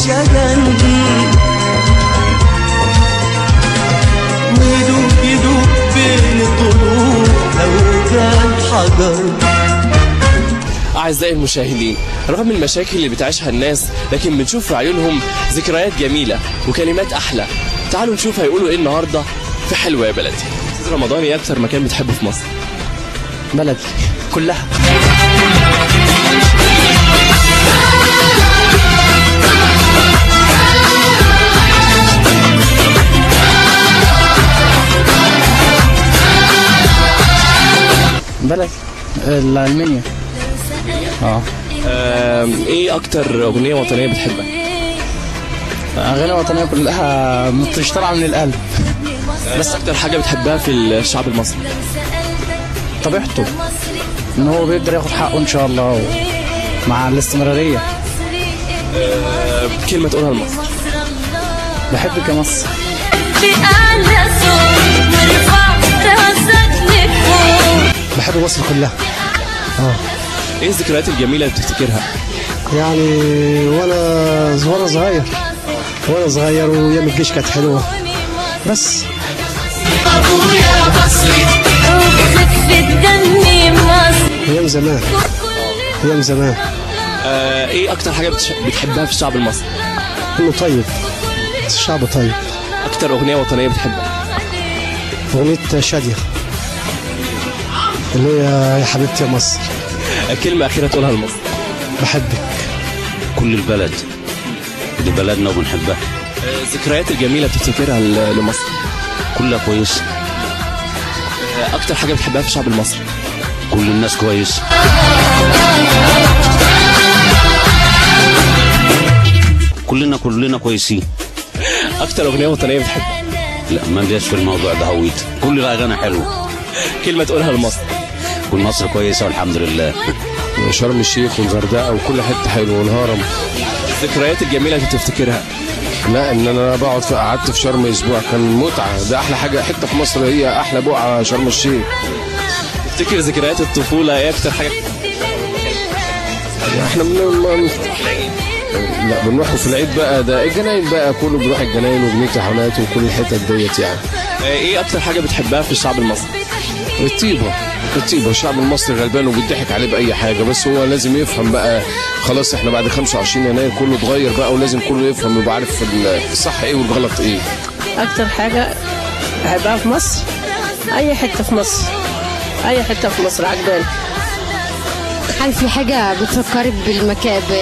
الشجن ويدوب يدوب بين الضلوع لو كان حجر أعزائي المشاهدين رغم المشاكل اللي بتعيشها الناس لكن بنشوف في عيونهم ذكريات جميلة وكلمات أحلى تعالوا نشوف هيقولوا إيه النهاردة في حلوة يا بلدي أستاذ رمضان إيه أكتر مكان بتحبه في مصر؟ بلدي كلها بلد المنيا اه آم، إيه أكتر أغنية وطنية بتحبها؟ اغاني وطنيه كلها مش طالعه من القلب بس أكتر حاجة بتحبها في الشعب المصري طبيعته ان هو بيقدر ياخد حقه ان شاء الله مع الاستمراريه آه، كلمة تقولها لمصر بحبك يا مصر بأعلى صوت وارفع راسك لفوق بحب مصر كلها إيه الذكريات الجميلة اللي بتفتكرها؟ يعني وانا وانا صغير وانا صغير وايام الجيش كانت حلوه بس وخفة دمي مصر ايام زمان ايام زمان آه، إيه أكتر حاجة بتش- بتحبها في الشعب المصري؟ كله طيب الشعب طيب أكتر أغنية وطنية بتحبها؟ اغنيه شاديه اللي هي يا حبيبتي يا مصر آه، كلمة أخيرة تقولها لمصر بحبك كل البلد دي بلدنا وبنحبها آه، الذكريات الجميلة بتفتكرها ل- لمصر كلها كويس آه، أكتر حاجة بتحبها في الشعب المصري كل الناس كويس كلنا كلنا كويسين أكتر أغنية وطنية بتحبها لا ما نديش في الموضوع ده هويت كل الاغاني حلوه كلمة تقولها لمصر كل مصر كويسه والحمد لله شرم الشيخ والغردقه وكل حته حلوه والهرم الذكريات الجميلة اللي تفتكرها لا ان انا بقعد في قعدت في شرم اسبوع كان متعه ده احلى حاجه حته في مصر هي احلى بقعه شرم الشيخ تفتكر ذكريات الطفولة إيه أكتر حاجة احنا بن... ما- لا بنروح في العيد بقى ده الجناين بقى كله بيروح الجناين وبنيجي حفلات وكل الحتت ديت يعني آه، إيه أكتر حاجة بتحبها في الشعب المصري الطيبه الطيبه الشعب المصري غلبان وبيضحك عليه باي حاجه بس هو لازم يفهم بقى خلاص احنا بعد 25 يناير كله اتغير بقى ولازم كله يفهم ويبقى عارف ال- الصح ايه والغلط ايه أكتر حاجة بحبها في مصر أي حتة في مصر أي حتة في مصر عجباني هل في حاجة بتفكرك بالمكان ب...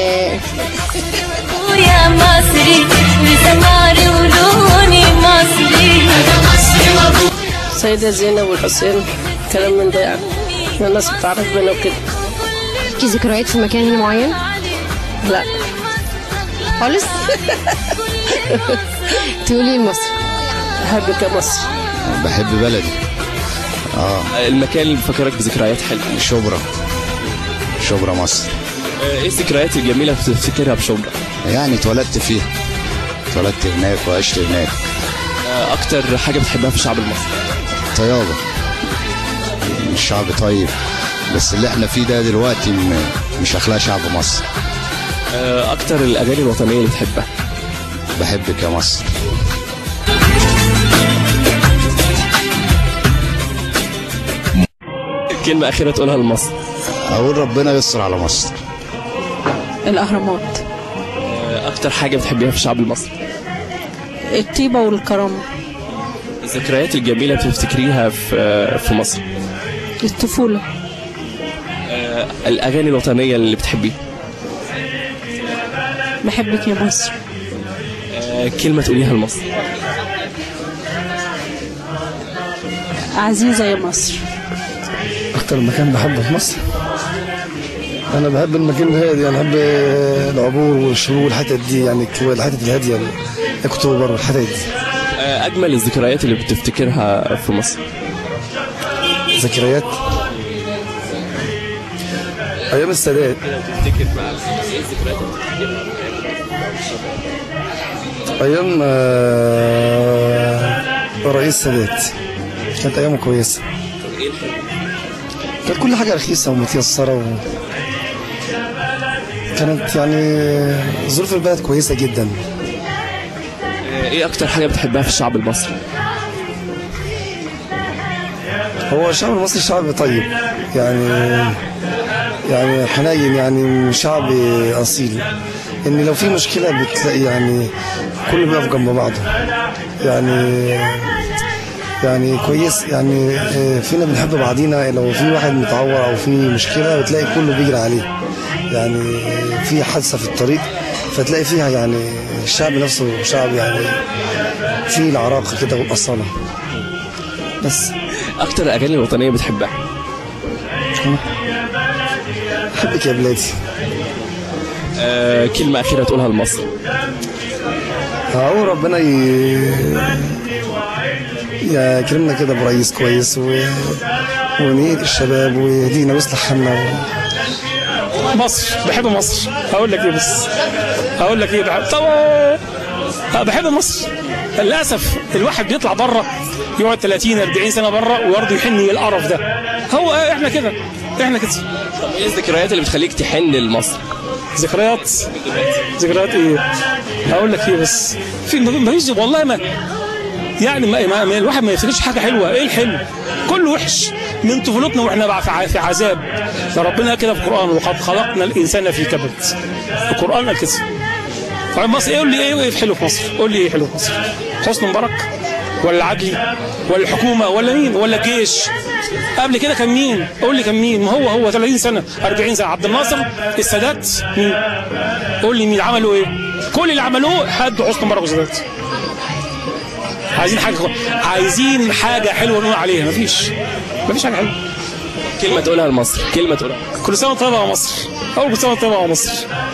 يا مصري بسماري ولوني مصري سيدة زينب والحسين كلام من ده يعني الناس بتعرف بينا وكده في ذكريات في مكان هنا معين لا خالص تقولي لمصر أحبك يا مصر بحب بلدي آه، المكان اللي بيفكرك بذكريات حلوة شبرا شبرا مصر آه، إيه الذكريات الجميلة اللي بتفتكرها بشبرا يعني اتولدت فيها اتولدت هناك وعشت هناك آه، أكتر حاجة بتحبها في الشعب المصري طيابة الشعب طيب بس اللي احنا فيه ده دلوقتي م- مش اخلاق شعب مصر آه، أكتر الأغاني الوطنية اللي بتحبها بحبك يا مصر كلمة أخيرة تقولها لمصر اقول ربنا يستر على مصر الأهرامات آه، أكتر حاجة بتحبيها في الشعب المصري الطيبة والكرم الذكريات الجميلة بتفتكريها في آه، في مصر الطفولة آه، الأغاني الوطنية اللي بتحبيها بحبك يا مصر آه، كلمة تقوليها لمصر عزيزة يا مصر اكتر مكان بحبه في مصر انا بحب المكان الهادي انا بحب العبور والشروق والحتت دي يعني الحتت الهاديه اكتوبر والحتت دي آه، أجمل الذكريات اللي بتفتكرها في مصر ذكريات ايام السادات ايام آه، رئيس السادات كانت ايام كويسه كانت كل حاجه رخيصه ومتيسره و... كانت يعني ظروف البلد كويسه جدا ايه اكتر حاجه بتحبها في الشعب المصري هو الشعب المصري شعب طيب يعني يعني حنين يعني شعب اصيل ان لو في مشكله بتلاقي يعني كله بيقف جنب بعضه يعني يعني كويس يعني آه، فينا بنحب بعضينا لو في واحد متعور او في مشكله بتلاقي كله بيجري عليه يعني في حادثه في الطريق فتلاقي فيها يعني الشعب نفسه شعب يعني فيه العراقه كده والاصاله بس اكتر الاغاني الوطنيه بتحبها احبك يا بلادي آه كلمه اخيره تقولها لمصر اهو ربنا ي... يكرمنا كده برئيس كويس و... ونهيد الشباب ويهدينا ويصلح حالنا مصر بحب مصر هقول لك ايه بس هقول لك ايه بحب طبعا آه، بحب مصر للاسف الواحد بيطلع بره يقعد 30 40 سنه بره وبرضه يحن القرف ده هو آه، احنا كده احنا كده طب ايه الذكريات اللي بتخليك تحن لمصر ذكريات ذكريات ايه هقول لك ايه بس في ما فيش والله ما يعني ما, ما ما- الواحد ما يفتكرش حاجه حلوه ايه الحلو كله وحش من طفولتنا واحنا بقى في ع- في عذاب ده ربنا كده في القران وقد خلقنا الانسان في كبد القران قال كده طيب مصر ايه قول لي ايه ايه حلو في مصر قول لي ايه حلو في مصر حسني مبارك ولا العدلي ولا الحكومه ولا مين ولا الجيش قبل كده كان مين قول لي كان مين ما هو هو 30 سنه 40 سنه عبد الناصر السادات مين قول لي مين عملوا ايه كل اللي عملوه هدوا حسني مبارك والسادات عايزين حاجه عايزين حاجه حلوه نقول عليها مفيش مفيش حاجه حلوه كلمه تقولها لمصر كلمه تقولها كل سنه وانت طيبه يا مصر اول كل سنه وانت طيبه يا مصر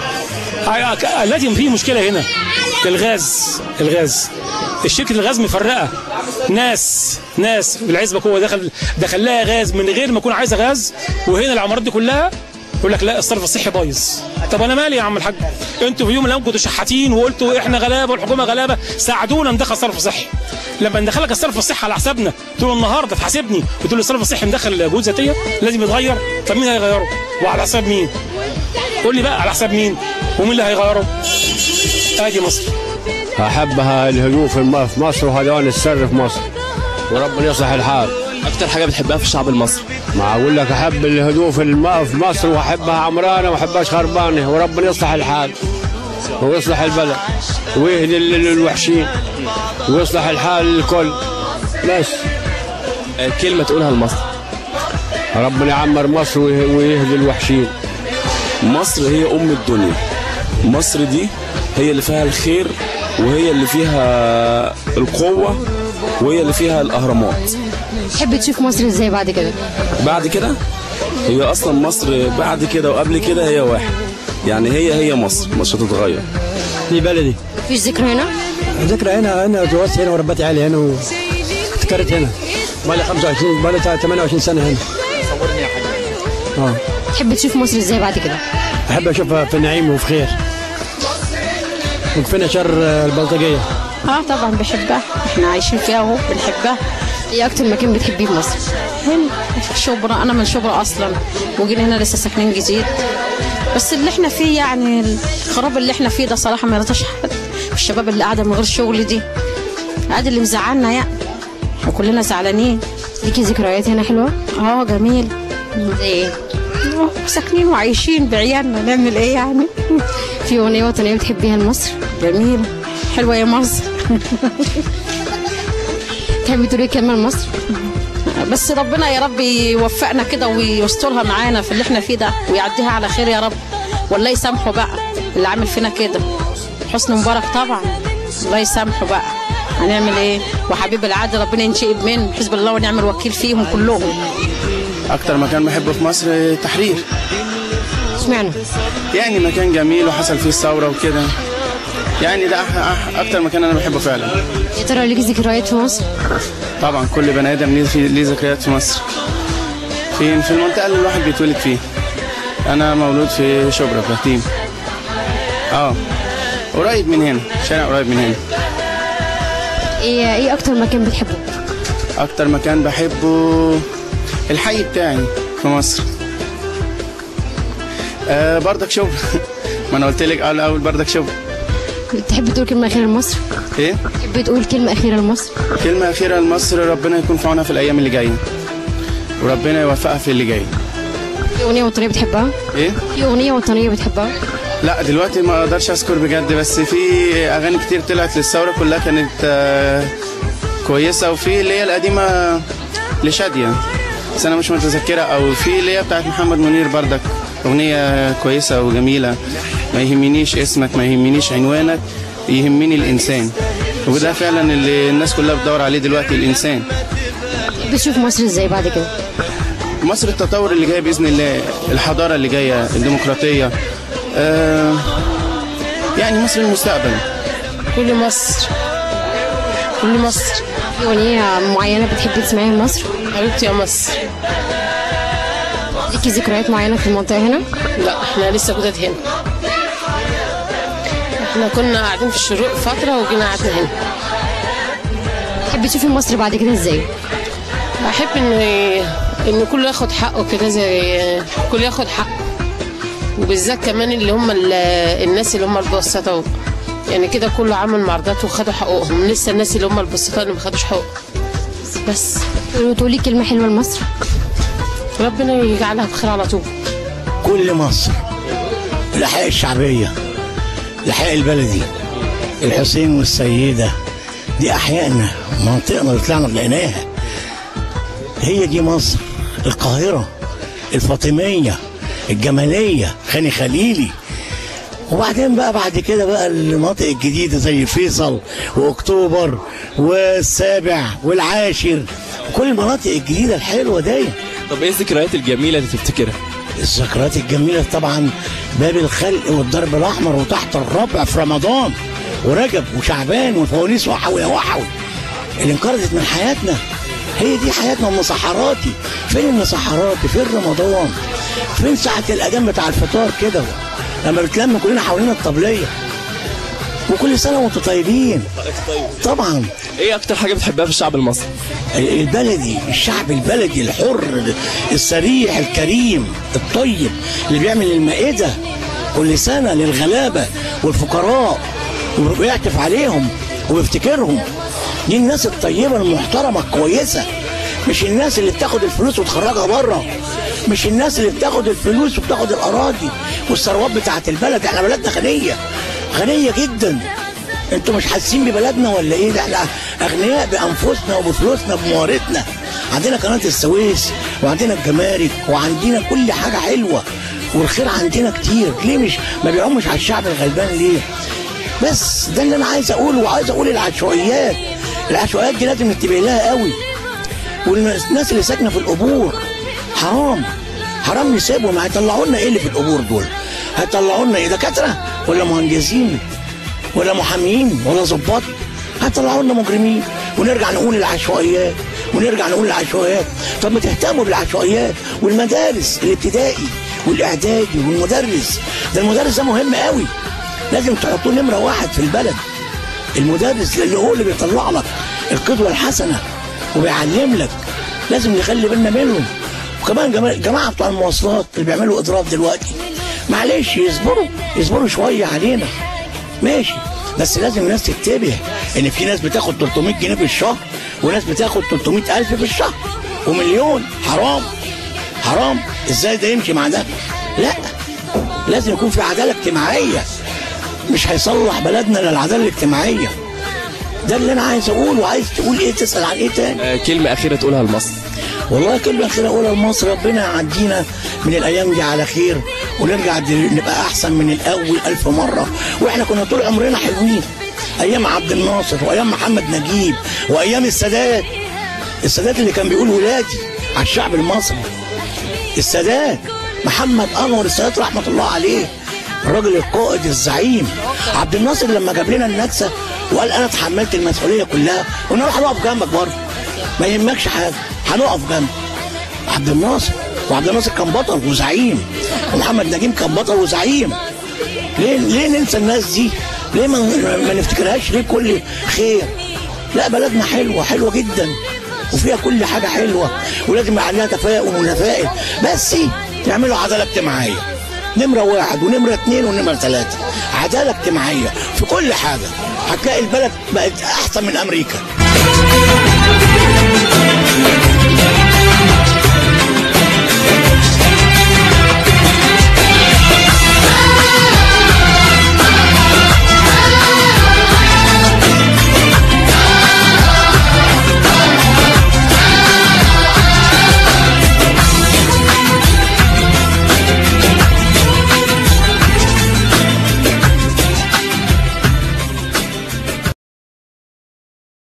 ع- التي في مشكله هنا الغاز الغاز الشركه الغاز مفرقه ناس ناس بالعزبه هو دخل دخل لها غاز من غير ما يكون عايزه غاز وهنا العمارات دي كلها يقول لك لا الصرف الصحي بايظ طب انا مالي يا عم الحاج انتوا في يوم من الايام كنتوا شحاتين وقلتوا احنا غلابه والحكومه غلابه ساعدونا ندخل صرف صحي لما ندخلك الصرف الصحي على حسابنا تقول النهارده تحاسبني وتقول لي الصرف الصحي مدخل جهود ذاتيه لازم يتغير طب مين هيغيره وعلى حساب مين قول لي بقى على حساب مين ومين اللي هيغيره ادي مصر احبها الهدوء في الم- في مصر وهدوان السر في مصر وربنا يصلح الحال اكتر حاجه بتحبها في الشعب المصري ما اقول لك احب الهدوء في الم- في مصر واحبها عمرانه واحبهاش خربانه وربنا يصلح الحال ويصلح البلد ويهدي ال- ال- الوحشين ويصلح الحال للكل بس آه كلمه تقولها لمصر ربنا يعمر مصر ويه- ويهدي الوحشين مصر هي ام الدنيا مصر دي هي اللي فيها الخير وهي اللي فيها القوه وهي اللي فيها الاهرامات تحب تشوف مصر ازاي بعد كده بعد كده هي اصلا مصر بعد كده وقبل كده هي واحد يعني هي هي مصر مش هتتغير دي بلدي مفيش ذكرى هنا ذكرى هنا انا اتجوزت هنا وربيت عيالي هنا وافتكرت هنا بقالي 25 بقالي 28 سنه هنا صورني يا حاج اه تحب تشوف مصر ازاي بعد كده احب اشوفها في نعيم وفي خير وكفينا شر البلطجيه اه طبعا بحبها احنا عايشين فيها اهو بنحبها ايه اكتر مكان بتحبيه في مصر هنا في شبرا انا من شبرا اصلا وجينا هنا لسه ساكنين جديد بس اللي احنا فيه يعني الخراب اللي احنا فيه ده صراحه ما يرضاش حد الشباب اللي قاعده من غير شغل دي قاعد اللي مزعلنا يعني احنا كلنا زعلانين ليكي ذكريات هنا حلوه اه جميل زي ايه آه، ساكنين وعايشين بعيالنا نعمل ايه يعني في اغنيه وطنيه بتحبيها لمصر جميل حلوه يا مصر تحبي تقولي كلمه لمصر بس ربنا يا رب يوفقنا كده ويسترها معانا في اللي احنا فيه ده ويعديها على خير يا رب والله يسامحه بقى اللي عامل فينا كده حسني مبارك طبعا الله يسامحه بقى هنعمل ايه وحبيب العدل ربنا ينشئب منه حزب الله ونعم الوكيل فيهم كلهم اكتر مكان بحبه في مصر تحرير اشمعنى يعني مكان جميل وحصل فيه الثوره وكده يعني ده أح أح اكتر مكان انا بحبه فعلا يا ترى ليكي ذكريات في مصر طبعا كل بني ادم ليه في- ليه ذكريات في مصر في في المنطقه اللي الواحد بيتولد فيها انا مولود في شبرا في هتيم اه قريب من هنا شارع قريب من هنا ايه ايه اكتر مكان بتحبه اكتر مكان بحبه الحي بتاعي في مصر آه برضك شبرا ما انا قلت لك اه الاول بردك شبرا تحب تقول كلمة أخيرة لمصر؟ ايه تحب تقول كلمة أخيرة لمصر؟ كلمه اخيره لمصر ربنا يكون في عونها في الايام اللي جايه وربنا يوفقها في اللي جاي في أغنية وطنية بتحبها؟ ايه في أغنية وطنية بتحبها؟ لا دلوقتي ما اقدرش اذكر بجد بس في اغاني كتير طلعت للثوره كلها كانت آه، كويسه وفي اللي هي القديمه لشاديه بس انا مش متذكرها او في اللي هي بتاعت محمد منير بردك اغنيه كويسه وجميله ما يهمنيش اسمك ما يهمنيش عنوانك يهمني الانسان وده فعلا اللي الناس كلها بتدور عليه دلوقتي الانسان تحب تشوف مصر إزاي بعد كده؟ مصر التطور اللي جاي باذن الله الحضاره اللي جايه الديمقراطيه آه يعني مصر المستقبل كل مصر كل مصر في أغنية معينة بتحب تسمعيها لمصر؟ حبيبتي يا مصر ليكي ذكريات معينة في المنطقة هنا؟ لا احنا لسه جداد هنا احنا كنا قاعدين في الشروق فترة وجينا قعدنا هنا تحب تشوفي مصر بعد كده إزاي؟ احب ان ان كله ياخد حقه كده زي كله ياخد حقه وبالذات كمان اللي هم ال- الناس اللي هم البسطاء يعني كده كله عمل معارضات وخدوا حقوقهم لسه الناس اللي هم البسطاء اللي ما خدوش حقوقهم بس تقولي كلمة حلوة لمصر؟ ربنا يجعلها بخير على طول كل مصر الأحياء الشعبية الأحياء البلدي الحسين والسيدة دي أحيائنا منطقنا اللي طلعنا لقيناها هي دي مصر القاهرة الفاطمية الجمالية خاني خليلي وبعدين بقى بعد كده بقى المناطق الجديدة زي فيصل وأكتوبر والسابع والعاشر كل المناطق الجديدة الحلوة دي طب ايه الذكريات الجميله اللي تفتكرها الذكريات الجميلة طبعا باب الخلق والضرب الأحمر وتحت الربع في رمضان ورجب وشعبان والفوانيس وحوي وحوي اللي انقرضت من حياتنا هي دي حياتنا المسحراتي فين المسحراتي فين رمضان فين ساعة الأذان بتاع الفطار كده لما بتلم كلنا حوالين الطبلية وكل سنة وانتم طيبين طبعا ايه اكتر حاجه بتحبها في الشعب المصري البلدي الشعب البلدي الحر السريح الكريم الطيب اللي بيعمل المائدة كل سنة للغلابة والفقراء وبيعطف عليهم وبيفتكرهم دي الناس الطيبة المحترمة الكويسة مش الناس اللي بتاخد الفلوس وتخرجها بره مش الناس اللي بتاخد الفلوس وبتاخد الأراضي والثروات بتاعت البلد احنا بلدنا غنية غنية جدا انتوا مش حاسين ببلدنا ولا ايه ده احنا اغنياء بانفسنا وبفلوسنا بموارثنا عندنا قناه السويس وعندنا الجمارك وعندنا كل حاجه حلوه والخير عندنا كتير ليه مش ما بيعمش على الشعب الغلبان ليه بس ده اللي انا عايز اقوله وعايز اقول العشوائيات العشوائيات دي لازم ننتبه لها قوي والناس اللي ساكنه في القبور حرام حرام نسيبهم هيطلعوا لنا ايه اللي في القبور دول هيطلعوا لنا ايه دكاتره ولا مهندسين ولا محامين ولا ظباط هيطلعوا لنا مجرمين ونرجع نقول العشوائيات ونرجع نقول العشوائيات طب ما تهتموا بالعشوائيات والمدارس الابتدائي والاعدادي والمدرس ده المدرس ده مهم قوي لازم تحطوه نمره واحد في البلد المدرس اللي هو اللي بيطلع لك القدوه الحسنه وبيعلم لك لازم نخلي بالنا منهم وكمان جما- جماعه بتوع المواصلات اللي بيعملوا اضراب دلوقتي معلش يصبروا يصبروا شويه علينا ماشي بس لازم الناس تنتبه ان في ناس بتاخد 300 جنيه في الشهر وناس بتاخد 300 الف في الشهر ومليون حرام حرام ازاي ده يمشي مع ده لا لازم يكون في عداله اجتماعيه مش هيصلح بلدنا الا العداله الاجتماعيه ده اللي انا عايز اقوله وعايز تقول ايه تسال عن ايه تاني آه كلمه اخيره تقولها لمصر والله كلمة أخيرة أقولها لمصر ربنا يعدينا من الأيام دي على خير ونرجع دل- نبقى أحسن من الأول ألف مرة وإحنا كنا طول عمرنا حلوين أيام عبد الناصر وأيام محمد نجيب وأيام السادات السادات اللي كان بيقول ولادي على الشعب المصري السادات محمد أنور السادات رحمة الله عليه الراجل القائد الزعيم عبد الناصر لما جاب لنا النكسة وقال أنا اتحملت المسؤولية كلها قلنا له هنقف جنبك برضه ما يهمكش حاجة هنقف جنبك عبد الناصر وعبد الناصر كان بطل وزعيم ومحمد نجيب كان بطل وزعيم ليه ليه ننسى الناس دي؟ ليه ما, ما نفتكرهاش ليه كل خير؟ لا بلدنا حلوه حلوه جدا وفيها كل حاجه حلوه ولازم يبقى عليها تفاؤل ونفائل بس يعملوا عداله اجتماعيه نمره واحد ونمره اثنين ونمره ثلاثه عداله اجتماعيه في كل حاجه هتلاقي البلد بقت احسن من امريكا